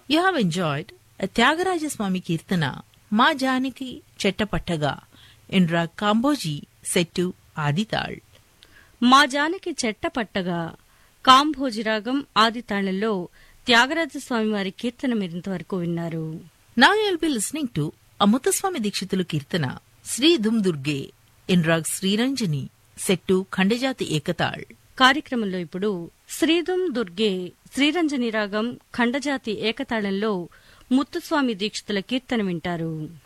you have enjoyed Thyagarajaswami కీర్తన మా జానికి చెట్టపట్టగా ఎండ్రా కాంబోజీ సెట్టు ఆదితాళ్ మా జానకి చెట్ట పట్టగా కాంభోజిరాగం ఆది తాళంలో త్యాగరాజస్వామి వారి కీర్తన మీరింతవరకు విన్నారు నా you'll be listening to Amritaswami Dikshitulu కీర్తన శ్రీ దుమ్ దుర్గే ఎన్రాగ్ శ్రీరంజని సెట్టు ఖండజాతి ఏకతాళ్ కార్యక్రమంలో ఇప్పుడు శ్రీదుం దుర్గే శ్రీరంజని రాగం ఖండజాతి ఏకతాళంలో ముత్తుస్వామి దీక్షితుల కీర్తన వింటారు